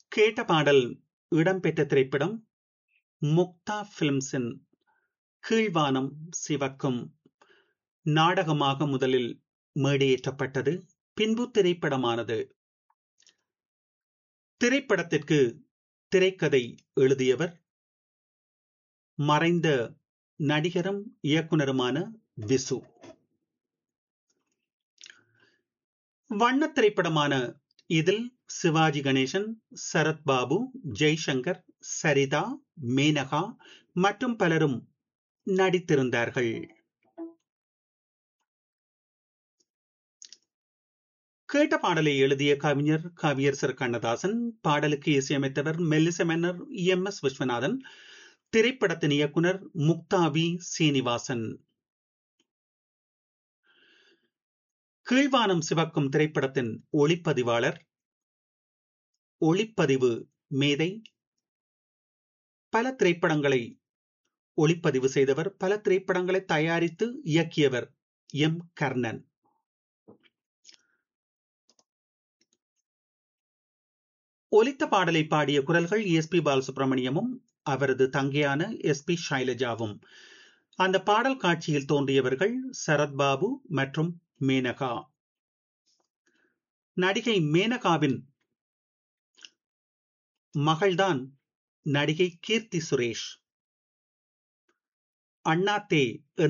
கேட்ட பாடல் இடம்பெற்ற திரைப்படம் முக்தா பிலிம்ஸின் கீழ்வானம் சிவக்கும் நாடகமாக முதலில் மேடையேற்றப்பட்டது பின்பு திரைப்படமானது திரைப்படத்திற்கு திரைக்கதை எழுதியவர் மறைந்த நடிகரும் இயக்குனருமான விசு வண்ண திரைப்படமான இதில் சிவாஜி கணேசன் சரத்பாபு ஜெய்சங்கர் சரிதா மேனகா மற்றும் பலரும் நடித்திருந்தார்கள் கேட்ட பாடலை எழுதிய கவிஞர் கவியரசர் கண்ணதாசன் பாடலுக்கு இசையமைத்தவர் மெல்லிச மன்னர் எம் எஸ் விஸ்வநாதன் திரைப்படத்தின் இயக்குனர் முக்தாவி சீனிவாசன் கீழ்வானம் சிவக்கும் திரைப்படத்தின் ஒளிப்பதிவாளர் ஒளிப்பதிவு மேதை பல திரைப்படங்களை ஒளிப்பதிவு செய்தவர் பல திரைப்படங்களை தயாரித்து இயக்கியவர் எம் கர்ணன் ஒலித்த பாடலை பாடிய குரல்கள் எஸ் பி பாலசுப்ரமணியமும் அவரது தங்கையான எஸ் பி ஷைலஜாவும் அந்த பாடல் காட்சியில் தோன்றியவர்கள் சரத்பாபு மற்றும் மேனகா நடிகை மேனகாவின் மகள்தான் நடிகை கீர்த்தி சுரேஷ் அண்ணாத்தே